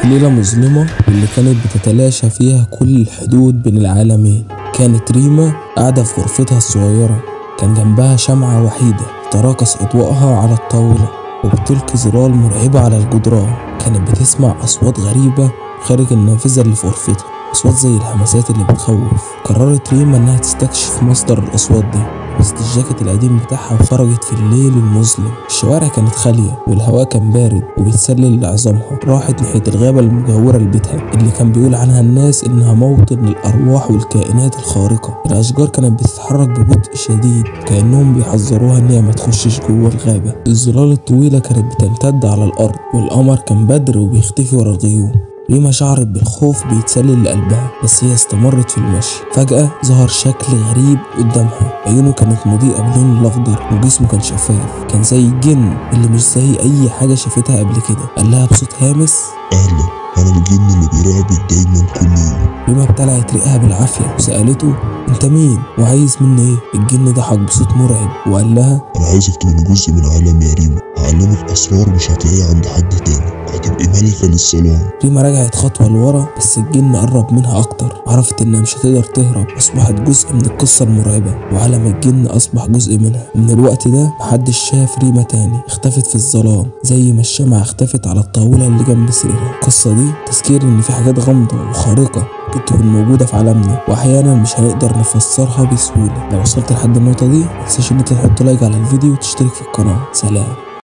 في ليلة مظلمة واللي كانت بتتلاشى فيها كل الحدود بين العالمين كانت ريما قاعدة في غرفتها الصغيرة كان جنبها شمعة وحيدة تراكس أضواءها على الطاولة وبتلقي ظلال مرعبة على الجدران كانت بتسمع أصوات غريبة خارج النافذة اللي في غرفتها أصوات زي الهمسات اللي بتخوف قررت ريما إنها تستكشف مصدر الأصوات دي لبست الجاكيت القديم بتاعها وخرجت في الليل المظلم الشوارع كانت خالية والهواء كان بارد وبيتسلل لعظامها راحت ناحية الغابة المجاورة لبيتها اللي كان بيقول عنها الناس إنها موطن للأرواح والكائنات الخارقة الأشجار كانت بتتحرك ببطء شديد كأنهم بيحذروها إنها ما تخشش جوه الغابة الظلال الطويلة كانت بتمتد على الأرض والقمر كان بدر وبيختفي ورا الغيوم ريما شعرت بالخوف بيتسلل لقلبها بس هي استمرت في المشي فجأة ظهر شكل غريب قدامها عيونه كانت مضيئة باللون الأخضر وجسمه كان شفاف كان زي الجن اللي مش زي أي حاجة شافتها قبل كده قال لها بصوت هامس أهلا أنا الجن اللي بيراقبك دايما كل يوم ريما ابتلعت ريقها بالعافية وسألته أنت مين وعايز مني إيه؟ الجن ضحك بصوت مرعب وقال لها أنا عايزك تكوني جزء من عالمي يا ريما هعلمك أسرار مش هتلاقيها عند حد تاني هتبقي ملكة للظلام ريما رجعت خطوة لورا بس الجن قرب منها أكتر عرفت إنها مش هتقدر تهرب أصبحت جزء من القصة المرعبة وعالم الجن أصبح جزء منها ومن الوقت ده محدش شاف ريما تاني اختفت في الظلام زي ما الشمعة اختفت على الطاولة اللي جنب سريرها القصة دي تذكير إن في حاجات غامضة وخارقة ممكن تكون موجودة في عالمنا وأحيانا مش هنقدر نفسرها بسهولة لو وصلت لحد النقطة دي متنساش إن انت تحط لايك على الفيديو وتشترك في القناة سلام